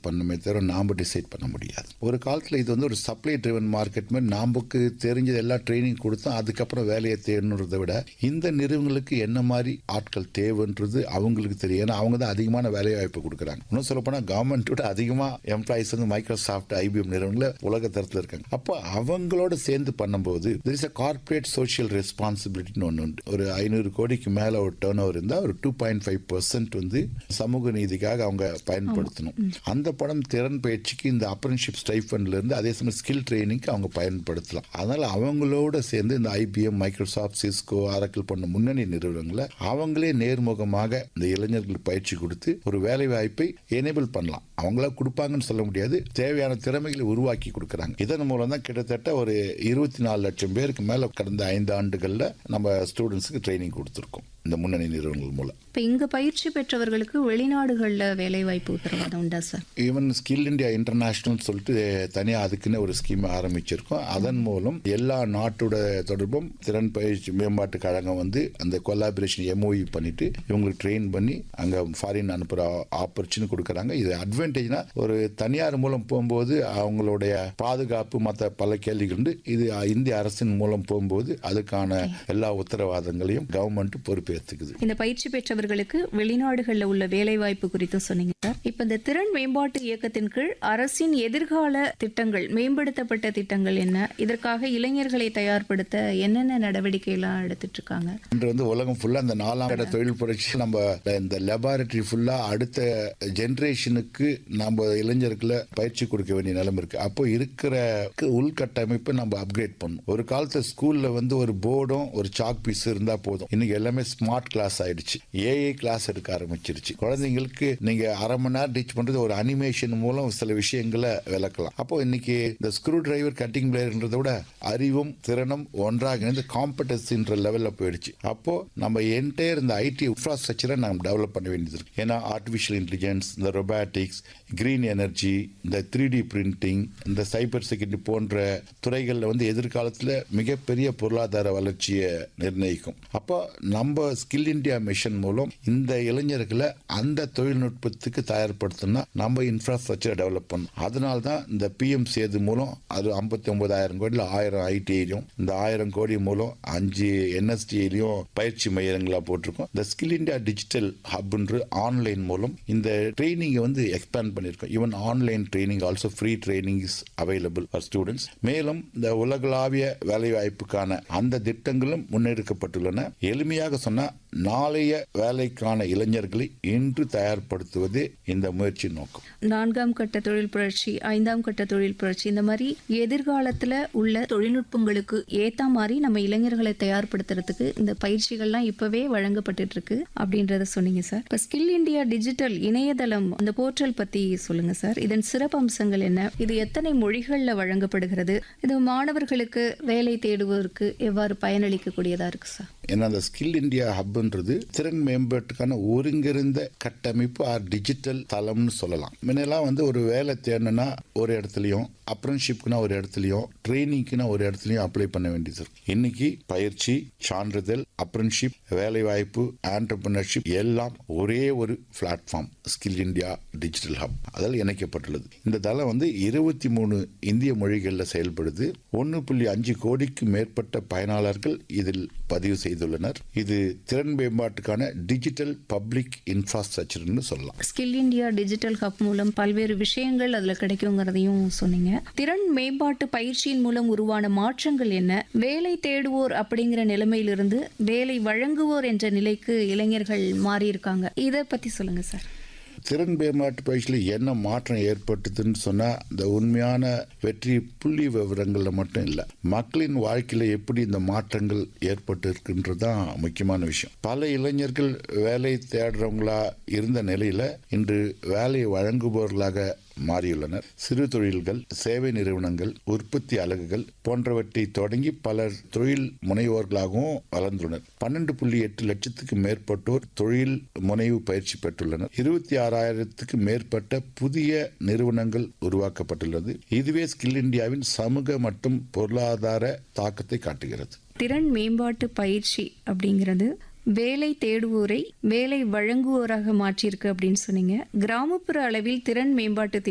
பண்ணுமே தவிர நாம் டிசைட் பண்ண முடியாது ஒரு காலத்தில் இது வந்து ஒரு சப்ளை ட்ரிவன் மார்க்கெட் மாதிரி நமக்கு தெரிஞ்சது எல்லாம் ட்ரைனிங் கொடுத்தோம் அதுக்கப்புறம் வேலையை தேடணுன்றதை விட இந்த நிறுவனங்களுக்கு என்ன மாதிரி ஆட்கள் தேவைன்றது அவங்களுக்கு தெரியும் ஏன்னா அவங்க தான் அதிகமான வேலை வாய்ப்பு கொடுக்குறாங்க இன்னும் சொல்ல போனால் கவர்மெண்ட்டோட அதிகமாக எம்ப்ளாயிஸ் வந்து மைக்ரோசாஃப்ட் ஐபிஎம் நிறுவனங்கள உலக தரத்தில் இருக்காங்க அப்போ அவங்களோட சேர்ந்து பண்ணும்போது there is a corporate social ரெஸ்பான்சிபிலிட்டின்னு ஒன்று உண்டு ஒரு ஐநூறு கோடிக்கு மேலே ஒரு டேர்ன் ஓவர் இருந்தால் ஒரு டூ பாயிண்ட் ஃபைவ் பர்சன்ட் வந்து சமூக நீதிக்காக அவங்க பயன்படுத்தணும் அந்த படம் திறன் பயிற்சிக்கு இந்த அப்ரன்ஷிப் ஸ்டைஃபண்ட்ல இருந்து அதே சமயம் ஸ்கில் ட்ரைனிங்க்கு அவங்க பயன்படுத்தலாம் அதனால அவங்களோட சேர்ந்து இந்த ஐபிஎம் மைக்ரோசாஃப்ட் சிஸ்கோ ஆரக்கிள் போன்ற முன்னணி நிறுவனங்களை அவங்களே நேர்முகமாக இந்த இளைஞர்களுக்கு பயிற்சி கொடுத்து ஒரு வேலை வாய்ப்பை எனேபிள் பண்ணலாம் அவங்களா கொடுப்பாங்கன்னு சொல்ல முடியாது தேவையான திறமைகளை உருவாக்கி கொடுக்குறாங்க இதன் மூலம் தான் கிட்டத்தட்ட ஒரு இருபத்தி நாலு லட்சம் பேருக்கு மேல கடந்த ஐந்து ஆண்டுகள்ல நம்ம ஸ்டூடெண்ட்ஸுக்கு ட்ரைனிங் கொடுத்துருக்கோம் இந்த முன்னணி நிறுவனங்கள் மூலம் இப்போ இங்க பயிற்சி பெற்றவர்களுக்கு வெளிநாடுகள்ல வேலை வாய்ப்பு உத்தரவாதம் உண்டா sir even skill India international சொல்லிட்டு தனியாக அதுக்குன்னு ஒரு ஸ்கீம் ஆரம்பிச்சிருக்கோம் அதன் மூலம் எல்லா நாட்டோட தொடர்பும் திறன் பயிற்சி மேம்பாட்டு கழகம் வந்து அந்த கொலாபரேஷன் எம்ஓஇ பண்ணிட்டு இவங்களுக்கு ட்ரெயின் பண்ணி அங்க ஃபாரின் அனுப்புற ஆப்பர்ச்சுனிட்டி கொடுக்குறாங்க இது அட்வான்டேஜ்னா ஒரு தனியார் மூலம் போகும்போது அவங்களுடைய பாதுகாப்பு மற்ற பல கேள்விகள் உண்டு இது இந்திய அரசின் மூலம் போகும்போது அதுக்கான எல்லா உத்தரவாதங்களையும் கவர்மெண்ட் பொறுப்பேற்றுக்குது இந்த பயிற்சி பெற்றவர்களுக்கு வெளிநாடுகள்ல உள்ள வேலை வாய்ப்பு குறித்து சொன்னீங்க சார் இப்ப இந்த திறன் மேம்பாட்டு இயக்கத்தின் கீழ் அரசின் எதிர்கால திட்டங்கள் மேம்படுத்தப்பட்ட திட்டங்கள் என்ன இதற்காக இளைஞர்களை தயார்படுத்த என்னென்ன நடவடிக்கை எல்லாம் எடுத்துட்டு இருக்காங்க இன்று வந்து உலகம் ஃபுல்லா இந்த நாலாம் கட்ட தொழில் புரட்சி நம்ம இந்த லெபார்டரி ஃபுல்லா அடுத்த ஜெனரேஷனுக்கு நம்ம இளைஞர்களை பயிற்சி கொடுக்க வேண்டிய நிலைமை இருக்கு அப்போ இருக்கிற உள்கட்டமைப்பை நம்ம அப்கிரேட் பண்ணணும் ஒரு காலத்துல ஸ்கூல்ல வந்து ஒரு போர்டும் ஒரு சாக் பீஸ் இருந்தா போதும் இன்னைக்கு எல்லாமே ஸ்மார்ட் கிளாஸ் ஆயிடுச்சு ஏஐ கிளாஸ் எடுக்க ஆரம்பிச்சிருச்சு குழந்தைங்களுக்கு நீங்க அரை மணி நேரம் டீச் பண்றது ஒரு அனிமேஷன் மூலம் சில விஷயங்களை விளக்கலாம் அப்போ இன்னைக்கு இந்த ஸ்க்ரூ டிரைவர் கட்டிங் பிளேயர்ன்றதை விட அறிவும் திறனும் ஒன்றாக இணைந்து காம்படன்சின்ற லெவல்ல போயிடுச்சு அப்போ நம்ம என்டையர் இந்த ஐடி இன்ஃப்ராஸ்ட்ரக்சரை நம்ம டெவலப் பண்ண வேண்டியது இருக்கு ஏன்னா ஆர்டிஃபிஷியல் இன்டெலிஜென்ஸ் இந்த ரொபாட்டிக்ஸ் கிரீன் எனர்ஜி இந்த த்ரீ டி பிரிண்டிங் இந்த சைபர் செக்யூரிட்டி போன்ற துறைகளில் வந்து எதிர்காலத்தில் மிகப்பெரிய பொருளாதார வளர்ச்சியை நிர்ணயிக்கும் அப்போ நம்ம ஸ்கில் இந்தியா மிஷன் மூலம் இந்த இளைஞர்களை அந்த தொழில்நுட்பத்துக்கு தயார்படுத்தணும்னா நம்ம இன்ஃப்ராஸ்ட்ரக்சரை டெவலப் பண்ணணும் அதனால தான் இந்த பிஎம் சேது மூலம் அது ஐம்பத்தி ஒன்பதாயிரம் கோடியில் ஆயிரம் ஐடிஐலையும் இந்த ஆயிரம் கோடி மூலம் அஞ்சு என்எஸ்டிஐலையும் பயிற்சி மையங்களா போட்டிருக்கோம் இந்த ஸ்கில் இந்தியா டிஜிட்டல் ஹப்ன்ற ஆன்லைன் மூலம் இந்த ட்ரைனிங்கை வந்து எக்ஸ்பேண்ட் பண்ணியிருக்கோம் even online training also free training is available for students மேலும் இந்த உலகளாவிய வேலைவாய்ப்புக்கான அந்த திட்டங்களும் முன்னெடுக்கப்பட்டுள்ளன எளிமையாக சொன்னா நாளைய வேலைக்கான இளைஞர்களை இன்று தயார்படுத்துவதே இந்த முயற்சி நோக்கம் நான்காம் கட்ட தொழில் புரட்சி ஐந்தாம் கட்ட தொழில் புரட்சி இந்த மாதிரி எதிர்காலத்துல உள்ள தொழில்நுட்பங்களுக்கு ஏத்த மாதிரி நம்ம இளைஞர்களை தயார்படுத்துறதுக்கு இந்த பயிற்சிகள்லாம் இப்பவே வழங்கப்பட்டுட்டு இருக்கு அப்படின்றத சொன்னீங்க சார் இப்ப ஸ்கில் இந்தியா டிஜிட்டல் இணையதளம் அந்த போர்ட்டல் பத்தி சொல்லுங்க சார் இதன் சிறப்பு அம்சங்கள் என்ன இது எத்தனை மொழிகள்ல வழங்கப்படுகிறது இது மாணவர்களுக்கு வேலை தேடுவதற்கு எவ்வாறு பயனளிக்கக்கூடியதா இருக்கு சார் ஏன்னா அந்த ஸ்கில் இந்தியா ஹப்ன்றது திறன் மேம்பாட்டுக்கான ஒருங்கிருந்த கட்டமைப்பு ஆர் டிஜிட்டல் தளம்னு சொல்லலாம் முன்னெல்லாம் வந்து ஒரு வேலை தேடணும்னா ஒரு இடத்துலையும் அப்ரன்ஷிப்க்குனா ஒரு இடத்துலையும் ட்ரைனிங்க்குனா ஒரு இடத்துலையும் அப்ளை பண்ண வேண்டியது இருக்கு இன்னைக்கு பயிற்சி சான்றிதழ் அப்ரன்ஷிப் வேலை வாய்ப்பு ஆண்டர்பிரினர்ஷிப் எல்லாம் ஒரே ஒரு platform skill India digital hub அதில் இணைக்கப்பட்டுள்ளது இந்த தளம் வந்து இருபத்தி மூணு இந்திய மொழிகளில் செயல்படுது ஒன்று புள்ளி அஞ்சு கோடிக்கு மேற்பட்ட பயனாளர்கள் இதில் பதிவு செய்துள்ளனர் இது திறன் மேம்பாட்டுக்கான டிஜிட்டல் பப்ளிக் இன்ஃப்ராஸ்ட்ரக்சர்னு சொல்லலாம் ஸ்கில் இந்தியா டிஜிட்டல் ஹப் மூலம் பல்வேறு விஷயங்கள் அதுல கிடைக்குங்கிறதையும் சொன்னீங்க திறன் மேம்பாட்டு பயிற்சியின் மூலம் உருவான மாற்றங்கள் என்ன வேலை தேடுவோர் அப்படிங்கிற நிலைமையிலிருந்து வேலை வழங்குவோர் என்ற நிலைக்கு இளைஞர்கள் மாறி இருக்காங்க இதை பத்தி சொல்லுங்க சார் திறன் மேம்பாட்டு பயிற்சியில் என்ன மாற்றம் ஏற்பட்டதுன்னு சொன்னால் இந்த உண்மையான வெற்றி புள்ளி விவரங்களில் மட்டும் இல்லை மக்களின் வாழ்க்கையில் எப்படி இந்த மாற்றங்கள் ஏற்பட்டு இருக்குன்றது தான் முக்கியமான விஷயம் பல இளைஞர்கள் வேலை தேடுறவங்களா இருந்த நிலையில் இன்று வேலையை வழங்குபவர்களாக மாறியுள்ளனர் சிறு தொழில்கள் சேவை நிறுவனங்கள் உற்பத்தி அலகுகள் போன்றவற்றை தொடங்கி பலர் தொழில் முனைவோர்களாகவும் வளர்ந்துள்ளனர் பன்னெண்டு புள்ளி எட்டு லட்சத்துக்கு மேற்பட்டோர் தொழில் முனைவு பயிற்சி பெற்றுள்ளனர் இருபத்தி ஆறாயிரத்துக்கு மேற்பட்ட புதிய நிறுவனங்கள் உருவாக்கப்பட்டுள்ளது இதுவே ஸ்கில் இந்தியாவின் சமூக மற்றும் பொருளாதார தாக்கத்தை காட்டுகிறது திறன் மேம்பாட்டு பயிற்சி அப்படிங்கிறது வேலை தேடுவோரை வேலை வழங்குவோராக மாற்றியிருக்கு அப்படின்னு சொன்னீங்க கிராமப்புற அளவில் திறன் மேம்பாட்டு